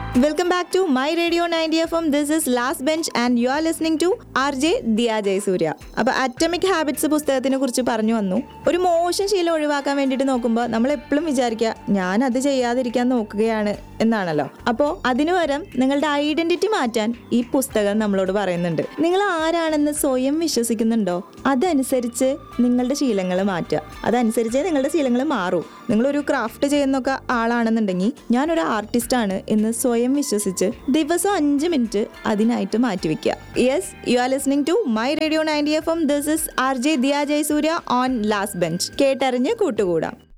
welcome back to my radio ninety F M this is last bench and you are listening to R J Diya Jayasurya അപ്പൊ atomic habits പുസ്തകത്തിനെ കുറിച്ച് പറഞ്ഞു വന്നു ഒരു മോശം ശീലം ഒഴിവാക്കാൻ വേണ്ടിയിട്ട് നോക്കുമ്പോൾ നമ്മൾ എപ്പോഴും വിചാരിക്കുക ഞാൻ അത് ചെയ്യാതിരിക്കാൻ നോക്കുകയാണ് എന്നാണല്ലോ അപ്പോൾ അതിനു പകരം നിങ്ങളുടെ ഐഡന്റിറ്റി മാറ്റാൻ ഈ പുസ്തകം നമ്മളോട് പറയുന്നുണ്ട് നിങ്ങൾ ആരാണെന്ന് സ്വയം വിശ്വസിക്കുന്നുണ്ടോ അതനുസരിച്ച് നിങ്ങളുടെ ശീലങ്ങൾ മാറ്റുക അതനുസരിച്ച് നിങ്ങളുടെ ശീലങ്ങൾ മാറൂ നിങ്ങളൊരു ക്രാഫ്റ്റ് ചെയ്യുന്നൊക്കെ ആളാണെന്നുണ്ടെങ്കിൽ ഞാനൊരു ആർട്ടിസ്റ്റാണ് എന്ന് സ്വയം വിശ്വസിച്ച് ദിവസം അഞ്ച് മിനിറ്റ് അതിനായിട്ട് മാറ്റിവെക്കുക yes you are listening to my radio ninety F M this is R J Diya Jayasurya on last bench കേട്ടറിഞ്ഞ് കൂട്ടുകൂടാം